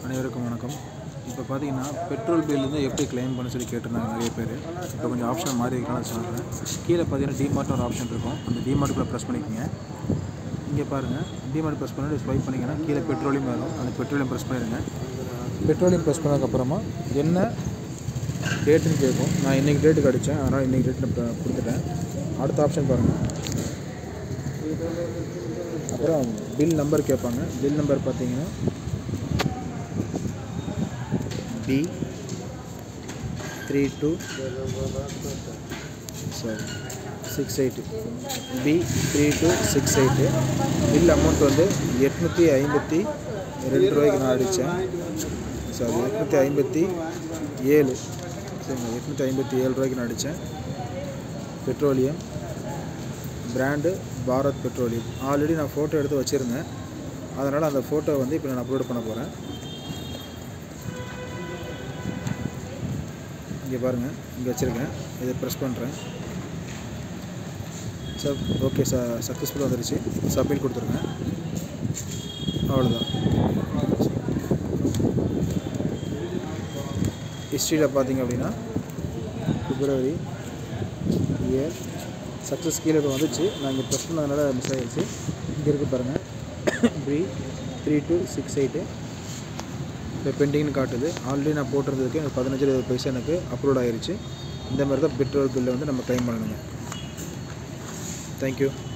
அனைவருக்கும் வணக்கம் இப்போ பார்த்தீங்கன்னா பெட்ரோல் பில் வந்து எப்படி கிளைம் பண்ண சொல்லி கேட்டிருந்தாங்க நிறைய பேர் இப்போ கொஞ்சம் ஆப்ஷன் மாறி இருக்கான்னு சொல்கிறேன் கீழே பார்த்தீங்கன்னா டிமார்ட்னு ஒரு ஆப்ஷன் இருக்கும் அந்த டிமார்ட்டுக்குள்ளே ப்ரெஸ் பண்ணிக்கோங்க இங்கே பாருங்கள் டிமார்ட் ப்ரெஸ் பண்ணிட்டு ஸ்வைப் பண்ணிங்கன்னா கீழே பெட்ரோலியம் வரும் அந்த பெட்ரோலியம் ப்ரெஸ் பண்ணிடுங்க பெட்ரோலியம் ப்ரெஸ் பண்ணதுக்கப்புறமா என்ன டேட்டுன்னு கேட்கும் நான் இன்றைக்கி டேட்டுக்கு அடித்தேன் அதனால் இன்றைக்கி டேட்டில் கொடுத்துட்டேன் அடுத்த ஆப்ஷன் பாருங்கள் அப்புறம் பில் நம்பர் கேட்பாங்க பில் நம்பர் பார்த்தீங்கன்னா B three two sorry six eight B three two six eight bill amount வந்து எட்நூற்றி ஐம்பத்தி ரெண்டு ரூபாய்க்கு நான் அடித்தேன் சாரி எட்நூற்றி ஐம்பத்தி ஏழு சரிங்க எட்நூற்றி ஐம்பத்தி ஏழு ரூபாய்க்கு நான் அடித்தேன் petroleum brand Bharat petroleum already நான் ஃபோட்டோ எடுத்து வச்சுருந்தேன் அதனால் அந்த ஃபோட்டோ வந்து இப்போ நான் அப்லோட் பண்ண போகிறேன் இங்கே பாருங்கள் இங்கே வச்சுருக்கேன் இதை ப்ரெஸ் பண்ணுறேன் சார் ஓகே சார் சக்ஸஸ்ஃபுல்லாக வந்துருச்சு சப்மிட் கொடுத்துருங்க அவ்வளோதான் ஹிஸ்ட்ரியில் பார்த்தீங்க அப்படின்னா பிப்ரவரி இயர் சக்ஸஸ் கீழே இப்போ வந்துச்சு நான் இங்கே ப்ரெஸ் பண்ணதுனால மிஸ் ஆகிடுச்சு இங்கே இருக்குது பாருங்கள் B three two six eight இப்போ பெண்டிங்னு காட்டுது ஆல்ரெடி நான் போட்டிருந்ததுக்கு எனக்கு பதினஞ்சு இருபது பைசா எனக்கு அப்லோட் ஆயிருச்சு இந்த மாதிரி தான் பெட்ரோல் பில்லை வந்து நம்ம க்ளைம் பண்ணணுங்க தேங்க்யூ